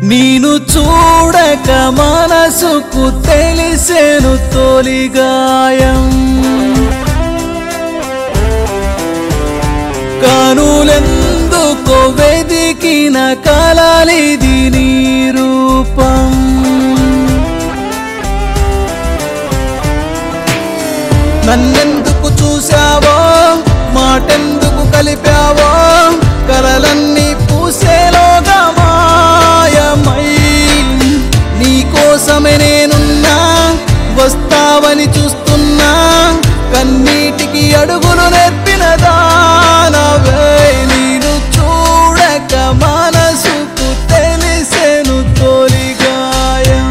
నేను చూడక మనసుకు తెలిసెను తొలిగాయం కనులెందుకో వెదికిన కలలిది నీ రూపం నన్నెందుకు చూసావో మాటెందుకు కలిపావో కలలన్నీ పూసేలోగా మాయమై నీకోసమే నేనున్నా వస్తావని చూస్తున్నా కన్నీటికి అడుగులు నేర్పిన దానవే నేను చూడక మనసుకు తెలిసెను తొలిగాయం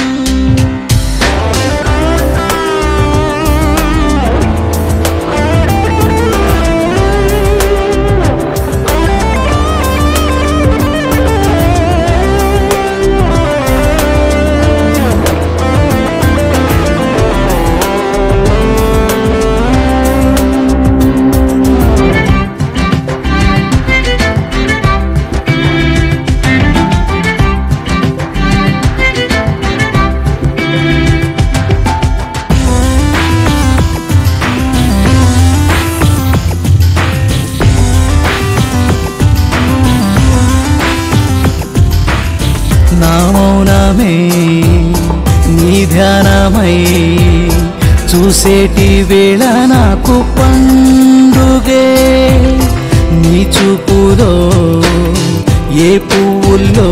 నా మౌనమే నీ ధ్యానమై చూసేటి వేళ నాకు పండుగే నీ చూపులో ఏ పువ్వుల్లో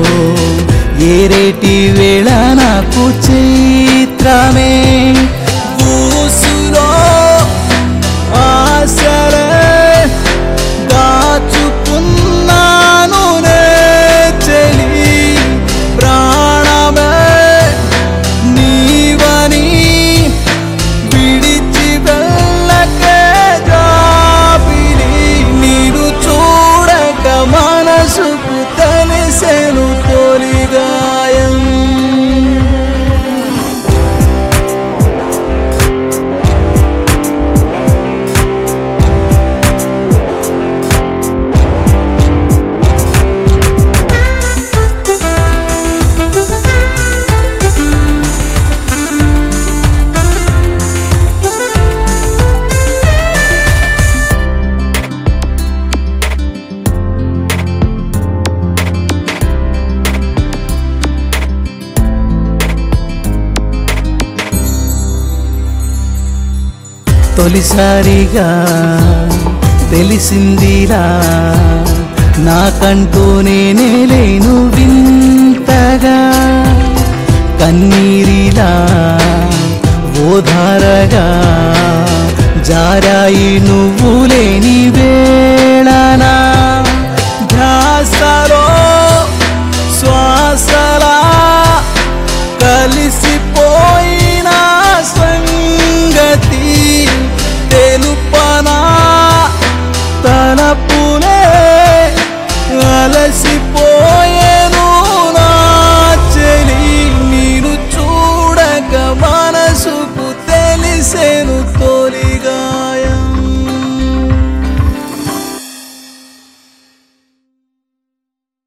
ఏరేటి వేళ నాకు చిత్రమే ఊసులో ఆశలే దాచుకున్నాను నే చెలి ప్రాణమే నీవని విడిచి వెళ్ళకే జాబిలి నీరు చూడక మనసుకు తెలిసెను తొలిగాయం తొలిసారిగా తెలిసిందిరా నాకంటూ నేనే లేను వింతగా కన్నీరిలా ఓధారగా జారాయి నువ్వు లేని వేళనా ధ్యాసలో శ్వాసలా కలిసిపోయిన సంగతి తెలుపనా తలపులే అలసిపోయేను నా చెలి నేను చూడక మనసుకు తెలిసెను తో